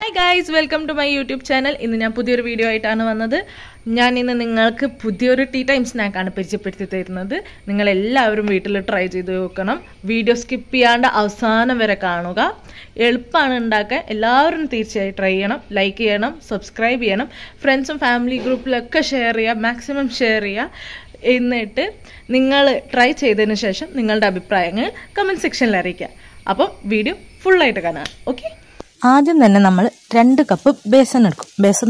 hi guys welcome to my YouTube channel ഇന്ന് ഞാൻ പുതിയൊരു വീഡിയോ ആയിട്ടാണ് വന്നത് ഞാൻ ഇന്ന് നിങ്ങൾക്ക് പുതിയൊരു ടീ ടൈം സ്നാക്കാണ് പരിചയപ്പെടുത്തി തരുന്നത് നിങ്ങൾ എല്ലാവരും വീട്ടിൽ ട്രൈ ചെയ്ത് നോക്കണം വീഡിയോ സ്കിപ്പ് ചെയ്യാണ്ട് അവസാനം വരെ കാണുക എളുപ്പമാണ് ഉണ്ടാക്കാൻ എല്ലാവരും തീർച്ചയായും ട്രൈ ചെയ്യണം ലൈക്ക് ചെയ്യണം സബ്സ്ക്രൈബ് ചെയ്യണം ഫ്രണ്ട്സും ഫാമിലി ഗ്രൂപ്പിലൊക്കെ ഷെയർ ചെയ്യുക മാക്സിമം ഷെയർ ചെയ്യുക എന്നിട്ട് നിങ്ങൾ ട്രൈ ചെയ്തതിന് ശേഷം നിങ്ങളുടെ അഭിപ്രായങ്ങൾ കമൻറ്റ് സെക്ഷനിൽ അറിയിക്കുക അപ്പം വീഡിയോ ഫുള്ളായിട്ട് കാണുക ഓക്കെ ആദ്യം തന്നെ നമ്മൾ രണ്ട് കപ്പ് ബേസൻ എടുക്കും ബേസൻ